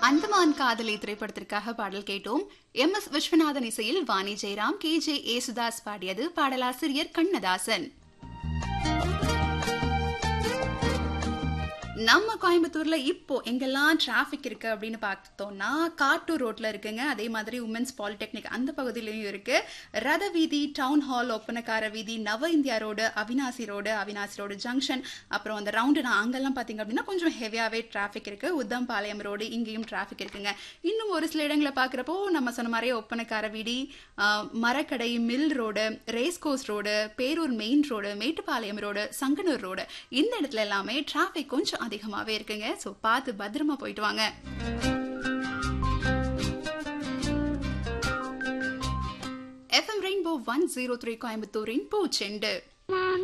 அந்தமான் காதலி திரைப்படத்திற்காக பாடல் கேட்டோம் எம் எஸ் விஸ்வநாதன் இசையில் வாணி ஜெயராம் கே ஜே ஏசுதாஸ் பாடியது பாடலாசிரியர் கண்ணதாசன் நம்ம கோயம்புத்தூர்ல இப்போ எங்கெல்லாம் டிராஃபிக் இருக்கு அப்படின்னு பார்த்தோம்னா காட்டூர் ரோட்ல இருக்குங்க அதே மாதிரி உமன்ஸ் பாலிடெக்னிக் அந்த பகுதியிலையும் இருக்கு ரத வீதி டவுன் ஹால் ஒப்பனக்கார வீதி Nava India road Avinashi road Avinashi road junction அப்புறம் அந்த ரவுண்டு நான் அங்கெல்லாம் பார்த்தீங்க அப்படின்னா கொஞ்சம் ஹெவியாவே டிராஃபிக் இருக்கு உத்தம்பாளையம் ரோடு இங்கேயும் டிராஃபிக் இருக்குங்க இன்னும் ஒரு சில இடங்களை பார்க்குறப்போ நம்ம சொன்ன மாதிரியே ஒப்பனக்கார வீதி ஆஹ், Marakkadai mill road race course road Perur main road Mettupalayam road Sanganur road இந்த இடத்துல எல்லாமே டிராஃபிக் கொஞ்சம் அதிகமாகவே இருக்குங்க ஸோ பார்த்து பத்திரமா போயிட்டு வாங்க FM rainbow one zero three கோயம்புத்தூரின் பூச்செண்டு